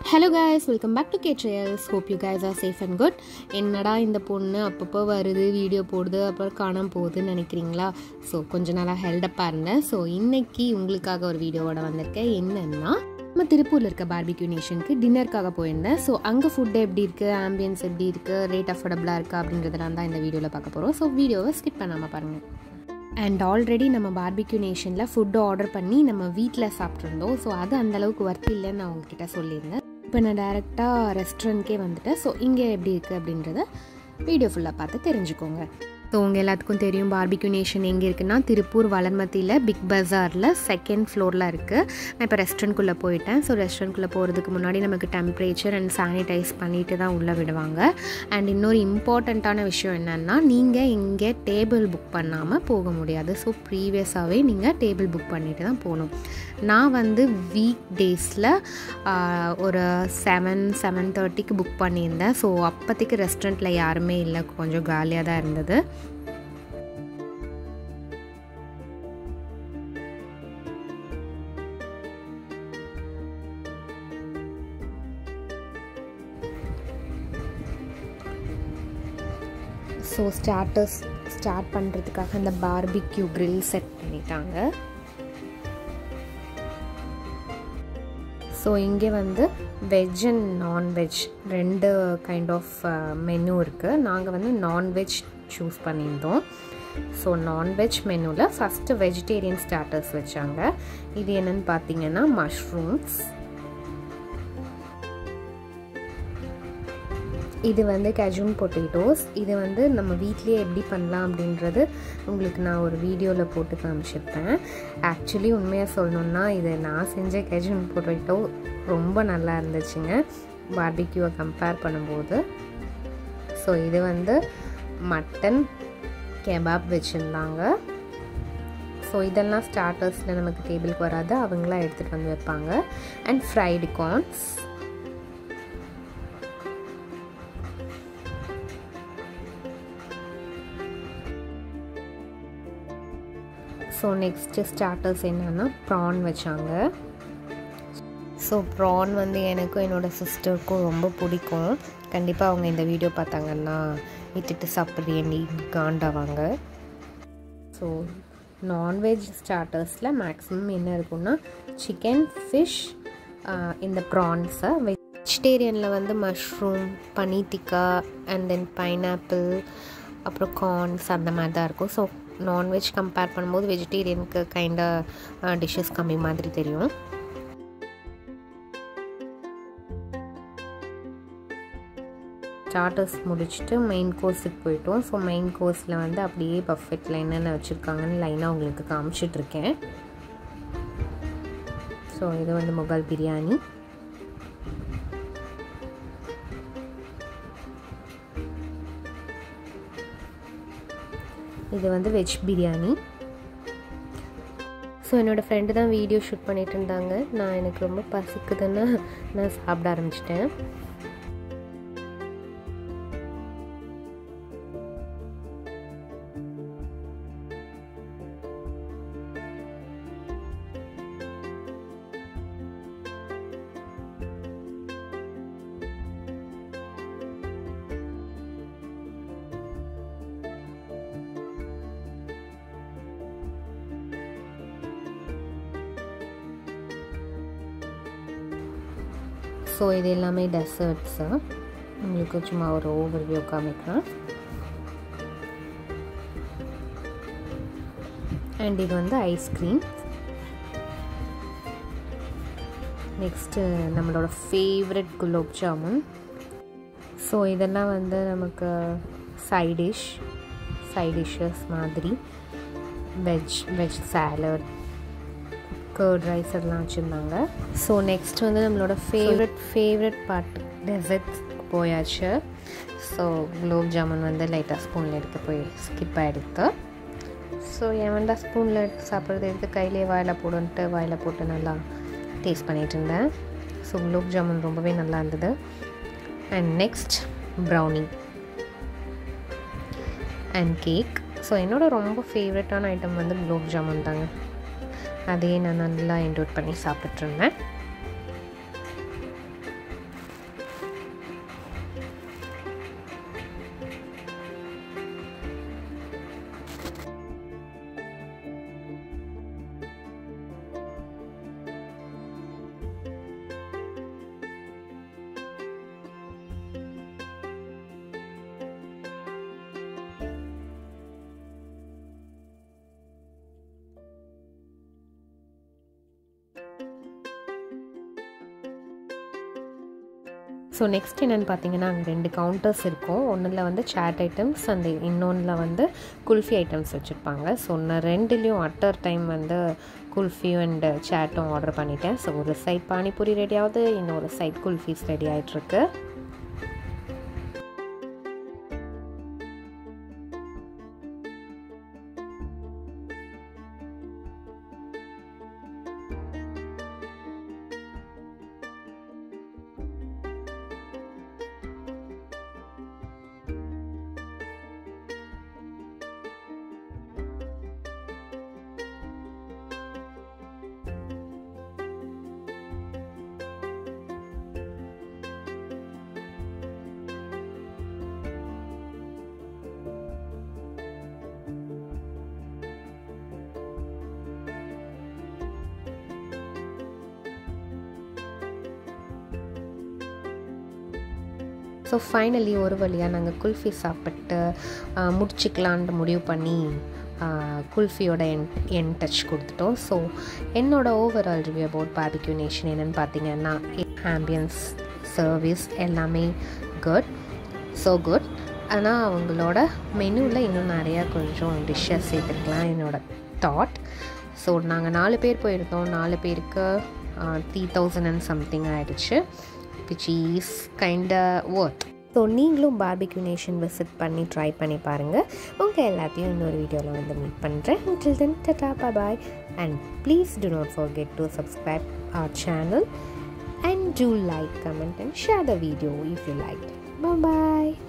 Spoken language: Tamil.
hello guys welcome back to K trials hope you guys are safe and good என்னடா இந்த பொண்ணு அப்பப்போ வருது வீடியோ போடுது அப்புறம் காணாம போகுதுன்னு நினைக்கிறீங்களா ஸோ கொஞ்ச நாளாக ஹெல்டப்பாக இருந்தேன் ஸோ இன்னைக்கு உங்களுக்காக ஒரு வீடியோவோட வந்திருக்கேன் என்னென்னா நம்ம திருப்பூரில் இருக்க பார்பிக்யூ நேஷனுக்கு டின்னருக்காக போயிருந்தேன் ஸோ அங்கே ஃபுட்டு எப்படி இருக்குது ஆம்பியன்ஸ் எப்படி இருக்குது ரேட் அஃபோர்டபுளாக இருக்கா அப்படின்றதெல்லாம் தான் இந்த வீடியோவில் பார்க்க போகிறோம் ஸோ வீடியோவை ஸ்கிப் பண்ணாமல் பாருங்கள் அண்ட் ஆல்ரெடி நம்ம பார்பிக்யூ நேஷனில் ஃபுட்டு ஆர்டர் பண்ணி நம்ம வீட்டில் சாப்பிட்ருந்தோம் ஸோ அது அந்தளவுக்கு ஒர்த் இல்லைன்னு நான் உங்ககிட்ட சொல்லியிருந்தேன் இப்போ நான் டேரெக்டாக ரெஸ்டாரண்ட்கே வந்துட்டேன் ஸோ இங்கே எப்படி இருக்குது அப்படின்றத வீடியோ ஃபுல்லாக பார்த்து தெரிஞ்சுக்கோங்க ஸோ உங்கள் எல்லாத்துக்கும் தெரியும் பார்பிக்யூ நேஷன் எங்கே இருக்குன்னா திருப்பூர் வளர்மத்தியில் பிக் பஜாரில் செகண்ட் ஃப்ளோரில் இருக்குது நான் இப்போ ரெஸ்டாரண்ட்குள்ளே போயிட்டேன் ஸோ ரெஸ்டாரண்ட்குள்ளே போகிறதுக்கு முன்னாடி நமக்கு டெம்பரேச்சர் அண்ட் சானிடைஸ் பண்ணிட்டு தான் உள்ளே விடுவாங்க அண்ட் இன்னொரு இம்பார்ட்டண்ட்டான விஷயம் என்னென்னா நீங்கள் இங்கே டேபிள் புக் பண்ணாமல் போக முடியாது ஸோ ப்ரீவியஸாகவே நீங்கள் டேபிள் புக் பண்ணிட்டு தான் போகணும் நான் வந்து வீக் டேஸில் ஒரு செவன் செவன் தேர்ட்டிக்கு புக் பண்ணியிருந்தேன் ஸோ அப்போதைக்கு ரெஸ்டாரண்ட்டில் யாருமே இல்லை கொஞ்சம் காலியாக தான் இருந்தது ஸோ ஸ்டார்டர்ஸ் ஸ்டார்ட் பண்ணுறதுக்காக இந்த பார்பிக்யூ grill செட் பண்ணிட்டாங்க ஸோ இங்கே வந்து வெஜ் அண்ட் நான்வெஜ் ரெண்டு கைண்ட் ஆஃப் மெனு இருக்குது நாங்கள் வந்து நான்வெஜ் சூஸ் பண்ணியிருந்தோம் ஸோ நான்வெஜ் மெனுவில் ஃபஸ்ட்டு வெஜிடேரியன் ஸ்டார்டர்ஸ் வச்சாங்க இது என்னென்னு பார்த்தீங்கன்னா மஷ்ரூம்ஸ் இது வந்து கஜூன் பொட்டேட்டோஸ் இது வந்து நம்ம வீட்லேயே எப்படி பண்ணலாம் அப்படின்றது உங்களுக்கு நான் ஒரு வீடியோவில் போட்டு காமிச்சிருப்பேன் ஆக்சுவலி உண்மையாக சொல்லணுன்னா இது நான் செஞ்ச கஜூன் பொட்டேட்டோ ரொம்ப நல்லா இருந்துச்சுங்க பார்பிக்யூவை கம்பேர் பண்ணும்போது ஸோ இது வந்து மட்டன் கெபாப் வச்சுருந்தாங்க ஸோ இதெல்லாம் ஸ்டார்டர்ஸில் நமக்கு டேபிளுக்கு வராது அவங்களாம் எடுத்துகிட்டு வந்து வைப்பாங்க and fried corns so next starters என்னென்னா ப்ரான் வச்சாங்க ஸோ ப்ரான் வந்து எனக்கும் என்னோடய சிஸ்டருக்கும் ரொம்ப பிடிக்கும் கண்டிப்பாக அவங்க இந்த வீடியோ பார்த்தாங்கன்னா விட்டுட்டு சாப்பிட்றது நீ காண்டாவாங்க ஸோ நான்வெஜ் ஸ்டார்டர்ஸில் மேக்ஸிமம் என்ன இருக்குன்னா சிக்கன் ஃபிஷ் இந்த ப்ரான்ஸை வெஜிடேரியனில் வந்து mushroom paneer tikka and then pineapple அப்புறம் கார்ன்ஸ் அந்த மாதிரி தான் இருக்கும் ஸோ நான்வெஜ் கம்பேர் பண்ணும்போது வெஜிடேரியனுக்கு கைண்டாக டிஷ்ஷஸ் கம்மி மாதிரி தெரியும் ஸ்டார்டர்ஸ் முடிச்சுட்டு மெயின் கோர்ஸுக்கு போயிட்டோம் ஸோ மெயின் கோர்ஸில் வந்து அப்படியே பஃபெட்டில் என்னென்ன வச்சுருக்காங்கன்னு லைனாக உங்களுக்கு காமிச்சிட்ருக்கேன் ஸோ இது வந்து முகல் பிரியாணி இது வந்து வெஜ் பிரியாணி ஸோ என்னோடய ஃப்ரெண்டு தான் வீடியோ ஷூட் பண்ணிகிட்டு இருந்தாங்க நான் எனக்கு ரொம்ப பசிக்குதுன்னு நான் சாப்பிட ஆரம்பிச்சிட்டேன் ஸோ இது எல்லாமே டெசர்ட்ஸு உங்களுக்கு சும்மா ஒரு ஓவர் வியூ காமிக்கிறேன் அண்ட் இது வந்து ஐஸ்கிரீம் நெக்ஸ்ட்டு நம்மளோட ஃபேவரட் குலோப் ஜாமுன் ஸோ இதெல்லாம் வந்து நமக்கு சைட் டிஷ் சைட் டிஷ்ஷஸ் மாதிரி veg veg salad curd rice எல்லாம் வச்சுருந்தாங்க ஸோ நெக்ஸ்ட் வந்து நம்மளோட ஃபேவரட் ஃபேவரட் பார்ட் டெசர்ட் போயாச்சு ஸோ குலோப் ஜாமுன் வந்து லைட்டாக ஸ்பூனில் எடுத்து போய் ஸ்கிப் ஆகிடுத்து ஸோ எவன்டா ஸ்பூனில் எடுத்து சாப்பிட்றது எடுத்து கையிலே வாயில் போடுன்ட்டு வாயில் போட்டு நல்லா டேஸ்ட் பண்ணிகிட்டு இருந்தேன் ஸோ குலோப் ஜாமுன் ரொம்பவே நல்லா இருந்தது and next brownie and cake so என்னோடய ரொம்ப ஃபேவரட்டான ஐட்டம் வந்து குலோப் ஜாமுன் தாங்க அதையே நான் நல்லா என்ஜாய் பண்ணி சாப்பிட்டுட்ருந்தேன் ஸோ நெக்ஸ்ட் என்னென்னு பார்த்தீங்கன்னா அங்கே ரெண்டு கவுண்டர்ஸ் இருக்கும் ஒன்றில் வந்து சேட் ஐட்டம்ஸ் அந்த இன்னொன்றில் வந்து குல்ஃபி ஐட்டம்ஸ் வச்சுருப்பாங்க ஸோ நான் ரெண்டுலேயும் அட்டர் டைம் வந்து குல்ஃபியும் அண்ட் சேட்டும் ஆர்டர் பண்ணிட்டேன் ஸோ ஒரு சைட் பானிபூரி ரெடி ஆகுது இன்னொரு சைட் குல்ஃபீஸ் ரெடி ஆகிட்டுருக்கு ஸோ ஃபைனலி ஒரு வழியாக நாங்கள் குல்ஃபி சாப்பிட்டு முடிச்சுக்கலான்ட்டு முடிவு பண்ணி குல்ஃபியோட என் என் டச் கொடுத்துட்டோம் ஸோ என்னோடய overall review about Barbeque Nation என்னென்னு பார்த்தீங்கன்னா ஆம்பியன்ஸ் சர்வீஸ் எல்லாமே குட் ஸோ குட் ஆனால் அவங்களோட மெனுவில் இன்னும் நிறையா கொஞ்சம் டிஷ்ஷஸ் சேர்த்துருக்கலாம் என்னோடய தாட் ஸோ நாங்கள் நாலு பேர் போயிருந்தோம் நாலு பேருக்கு த்ரீ தௌசண்ட் அண்ட் சம்திங் ஆகிடுச்சு which is kinda worth so நீங்களும் பார்பிக்யூ நேஷன் விசிட் பண்ணி ட்ரை பண்ணி பாருங்கள் உங்கள் எல்லாத்தையும் இன்னொரு வீடியோவில் வந்து மீட் பண்ணுறேன் until then tata bye bye and please do not forget to subscribe our channel and do like comment and share the video if you liked bye bye